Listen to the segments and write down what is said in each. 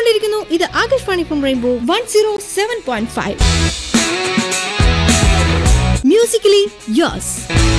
കേട്ടുകൊണ്ടിരിക്കുന്നു ഇത് Akashvani from rainbow one zero seven point five musically yours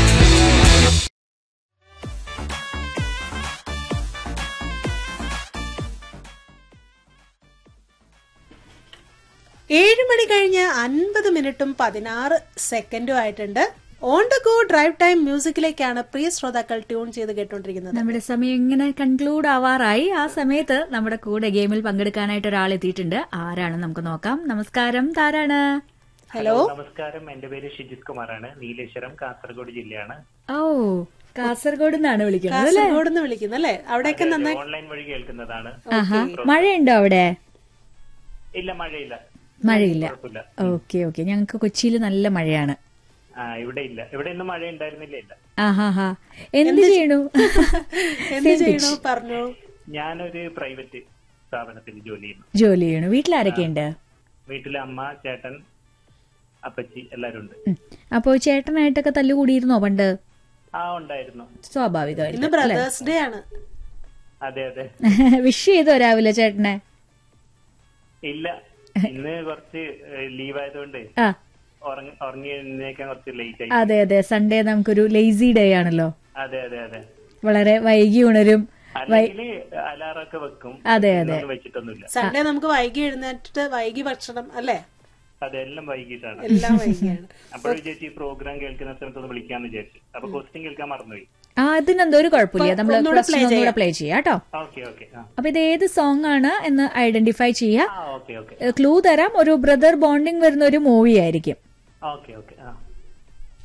ഏഴ് മണി കഴിഞ്ഞ് അൻപത് മിനിറ്റും പതിനാറ് സെക്കൻഡും ആയിട്ടുണ്ട് on the go drive time മ്യൂസിക്കിലേക്കാണ് പ്രിയ ശ്രോതാക്കൾ ട്യൂൺ ചെയ്ത് കേട്ടോണ്ടിരിക്കുന്നത് നമ്മുടെ സമയം ഇങ്ങനെ കൺക്ലൂഡ് ആവാറായി ആ സമയത്ത് നമ്മുടെ കൂടെ ഗെയിമിൽ പങ്കെടുക്കാനായിട്ട് ഒരാൾ എത്തിയിട്ടുണ്ട് ആരാണ് നമുക്ക് നോക്കാം നമസ്കാരം താരാണ് ഹലോ നമസ്കാരം എന്റെ പേര് ഷിജിത് കുമാറാണ് നീലേശ്വരം കാസർഗോഡ് ജില്ലയാണ് ഓ കാസർഗോഡ് നിന്നാണ് വിളിക്കുന്നത് അല്ലേ കാസർഗോഡ് നിന്ന് വിളിക്കുന്നു അല്ലേ അവിടെയൊക്കെ നന്നായി ഓൺലൈൻ വഴി കേൾക്കുന്നതാണ് ആഹാ മഴയുണ്ടോ അവിടെ ഇല്ല മഴയില്ല മഴയില്ല കുഴപ്പമില്ല ഓക്കെ ഓക്കെ ഞങ്ങൾക്ക് കൊച്ചിയിൽ നല്ല മഴയാണ് ആ ഇവിടെ ഇല്ല ഇവിടെ ഇന്ന് മഴ ഉണ്ടായിരുന്നില്ല ഇല്ല ആഹാ എന്ത് ചെയ്യണു എന്ത് ചെയ്യണോ പറഞ്ഞു ഞാനൊരു പ്രൈവറ്റ് സ്ഥാപനത്തിൽ ജോലി ചെയ്യുന്നു ജോലി ചെയ്യണു വീട്ടിലാരൊക്കെയുണ്ട് വീട്ടിലെ അമ്മ ചേട്ടൻ അപ്പച്ചി എല്ലാരും ഉണ്ട് ഉം. അപ്പോ ചേട്ടനായിട്ടൊക്കെ തല്ലുകൂടിയിരുന്നോ പണ്ട് ആ ഉണ്ടായിരുന്നു ഇന്ന് സ്വാഭാവികമായിട്ട് ബ്രദേഴ്സ് ഡേ ആണ് അതെ അതെ വിഷ് ചെയ്തോ രാവിലെ ചേട്ടനെ ഇല്ല ഇന്ന് കുറച്ച് ലീവ് ആയതുകൊണ്ട് ആ ഉറങ്ങി ഉറങ്ങി എഴുന്നേക്കാൻ കുറച്ച് ലേറ്റ് ആയി അതെ അതെ സൺഡേ നമുക്കൊരു ലേസി ഡേ ആണല്ലോ അതെ അതെ അതെ വളരെ വൈകി ഉണരും അല്ലെങ്കിൽ അലാറൊക്കെ വെക്കും അതെ, അതെ. ഇന്നൊന്നും വെച്ചിട്ടൊന്നുമില്ല സൺഡേ നമുക്ക് വൈകി എഴുന്നേറ്റിട്ട് വൈകി ഭക്ഷണം അല്ലേ അതെല്ലാം വൈകിട്ടാണ് എല്ലാം വൈകിയാണ് അപ്പോൾ വിചാരിച്ചു ഈ പ്രോഗ്രാം കേൾക്കുന്ന സമയത്തൊന്ന് വിളിക്കാന്ന് വിചാരിച്ചു അപ്പൊ ക്വസ്റ്റ്യൻ കേൾക്കാൻ മറന്നുപോയി ആ അതിനെന്തോ ഒരു കുഴപ്പമില്ല നമ്മൾ ഒന്നുകൂടെ പ്ലേ ചെയ്യാം കേട്ടോ ഓക്കെ ഓക്കെ ആ അപ്പൊ ഇത് ഏത് സോങ് ആണ് എന്ന് ഐഡന്റിഫൈ ചെയ്യാം ആ ഓക്കെ ഓക്കെ ക്ലൂ തരാം ഒരു ബ്രദർ ബോണ്ടിങ് വരുന്ന ഒരു മൂവി ആയിരിക്കും ഓക്കെ ഓക്കെ ആ